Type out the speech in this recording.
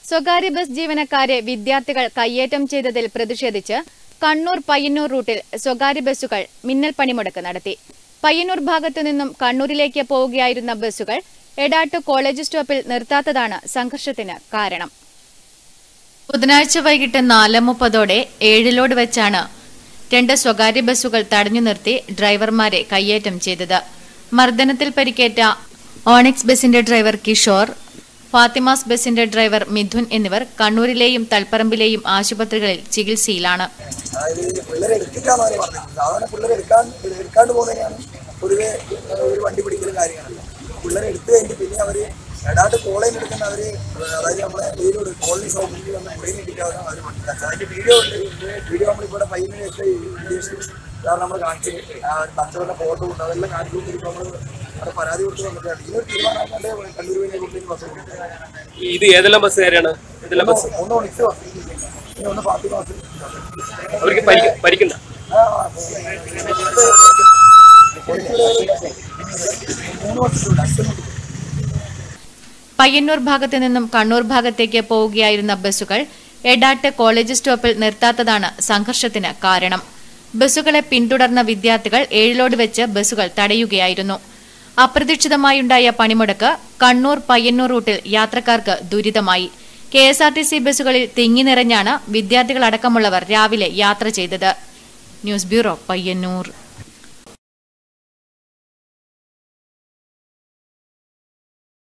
സ്വകാര്യ ബസ് ജീവനക്കാരെ വിദ്യാർത്ഥികൾ കയ്യേറ്റം ചെയ്തതിൽ പ്രതിഷേധിച്ച് കണ്ണൂർ പയ്യന്നൂർ റൂട്ടിൽ സ്വകാര്യ ബസ്സുകൾ മിന്നൽ പണിമുടക്ക് നടത്തി പയ്യന്നൂർ ഭാഗത്തു നിന്നും കണ്ണൂരിലേക്ക് പോവുകയായിരുന്ന ബസ്സുകൾ എടാട്ട് കോളേജ് സ്റ്റോപ്പിൽ നിർത്താത്തതാണ് സംഘർഷത്തിന് കാരണം ബുധനാഴ്ച വൈകിട്ട് നാല് മുപ്പതോടെ ഏഴിലോട് വെച്ചാണ് രണ്ട് സ്വകാര്യ ബസ്സുകൾ തടഞ്ഞു നിർത്തി ഡ്രൈവർമാരെ കയ്യേറ്റം ചെയ്തത് മർദ്ദനത്തിൽ പരിക്കേറ്റ ഓണിക്സ് ബസിന്റെ ഡ്രൈവർ കിഷോർ ഫാത്തിമാസ് ബസിന്റെ ഡ്രൈവർ മിഥുൻ എന്നിവർ കണ്ണൂരിലെയും തൽപ്പറമ്പിലെയും ആശുപത്രികളിൽ ചികിത്സയിലാണ് അതായത് ഈ പിള്ളേരെ എടുത്തിട്ടാണ് അവർ പറഞ്ഞത് സാധാരണ പിള്ളേരെ എടുക്കാൻ എടുക്കാണ്ട് പോകുന്നതിനാണ് പൊതുവെ ഒരു വണ്ടി പിടിക്കലും കാര്യങ്ങളല്ല പിള്ളേരെ എടുത്തു കഴിഞ്ഞിട്ട് പിന്നെ അവർ എടാട്ട് കോളേജിൽ എടുക്കുന്ന അവർ അതായത് നമ്മളെ വെയിലോട് കോളനി സൗകര്യത്തിൽ വന്ന് മുറിയിൽ ഇട്ടിട്ടാണ് അവർ പഠിക്കുന്നത് അതിൻ്റെ വീഡിയോ ഉണ്ട് വീഡിയോ നമ്മളിവിടെ പയ്യനെ കാരണം നമ്മൾ കാണിച്ച് ആ ഒരു കച്ചവട ഫോട്ടോ ഉണ്ട് അതെല്ലാം കാണിച്ചു കൊടുത്തിട്ട് നമ്മൾ അവിടെ പരാതി കൊടുത്ത് വന്നിട്ടാണ് ഇതിനൊരു തീരുമാനമാക്കാണ്ട് കണ്ണൂർ വേണ്ടി കുട്ടിയിൽ ബസ് കൊടുക്കുന്നത് ഇത് ഏതെല്ലാം ബസ്സുകാരാണ് ഏതെല്ലാം ബസ് ഒന്ന് ഒണിച്ച് ബസ് പിന്നെ ഒന്ന് ഫാത്തി ബസ് അവർക്ക് പരിക്ക് പരിക്കണ്ട പയ്യന്നൂർ ഭാഗത്തു നിന്നും കണ്ണൂർ ഭാഗത്തേക്ക് പോവുകയായിരുന്ന ബസ്സുകൾ എടാട്ട് കോളേജ് സ്റ്റോപ്പിൽ നിർത്താത്തതാണ് സംഘർഷത്തിന് കാരണം ബസ്സുകളെ പിന്തുടർന്ന വിദ്യാർത്ഥികൾ ഏഴിലോട് വെച്ച് ബസ്സുകൾ തടയുകയായിരുന്നു അപ്രതീക്ഷിതമായുണ്ടായ പണിമുടക്ക് കണ്ണൂർ പയ്യന്നൂർ റൂട്ടിൽ യാത്രക്കാർക്ക് ദുരിതമായി K S R T C ബസ്സുകളിൽ തിങ്ങി നിറഞ്ഞാണ് വിദ്യാർത്ഥികളടക്കമുള്ളവർ രാവിലെ യാത്ര ചെയ്തത് ന്യൂസ് ബ്യൂറോ പയ്യന്നൂർ